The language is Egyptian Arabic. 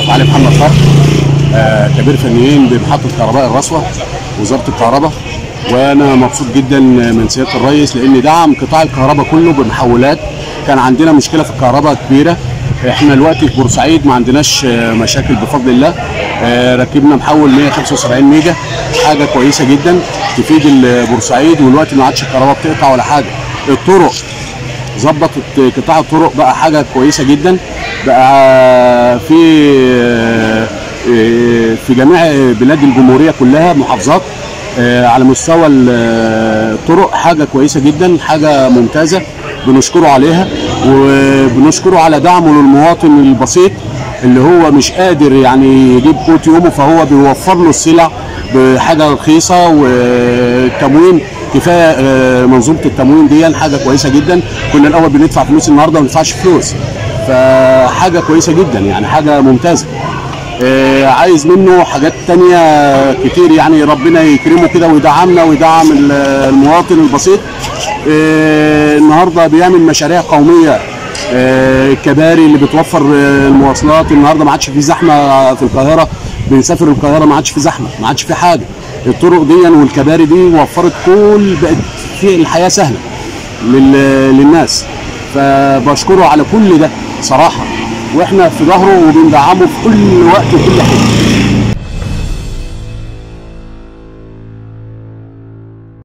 المعروف علي محمد فرق آه كبير فنيين بمحطه كهرباء الرسوه وزاره الكهرباء وانا مبسوط جدا من سياده الرئيس لان دعم قطاع الكهرباء كله بمحولات كان عندنا مشكله في الكهرباء كبيره احنا دلوقتي في بورسعيد ما عندناش آه، مشاكل بفضل الله آه، ركبنا محول 175 ميجا حاجه كويسه جدا تفيد ال- بورسعيد والوقت ما عادش الكهرباء بتقطع ولا حاجه الطرق ظبطت قطاع الطرق بقى حاجه كويسه جدا بقى في في جميع بلاد الجمهوريه كلها محافظات على مستوى الطرق حاجه كويسه جدا حاجه ممتازه بنشكره عليها وبنشكره على دعمه للمواطن البسيط اللي هو مش قادر يعني يجيب قوت يومه فهو بيوفر له السلع بحاجه رخيصه والتموين كفايه آه، منظومه التموين دي حاجه كويسه جدا كنا الاول بندفع فلوس النهارده ما بندفعش فلوس فحاجه كويسه جدا يعني حاجه ممتازه آه، عايز منه حاجات تانية كتير يعني ربنا يكرمه كده ويدعمنا ويدعم ال- المواطن البسيط آه، النهارده بيعمل مشاريع قوميه آه، الكباري اللي بتوفر آه، المواصلات النهارده ما عادش في زحمه في القاهره بنسافر القاهره ما عادش في زحمه ما عادش في حاجه الطرق دي والكباري دي وفرت كل بقت في الحياه سهله لل- للناس فبشكره على كل ده صراحه واحنا في ظهره وبندعمه في كل وقت وكل حين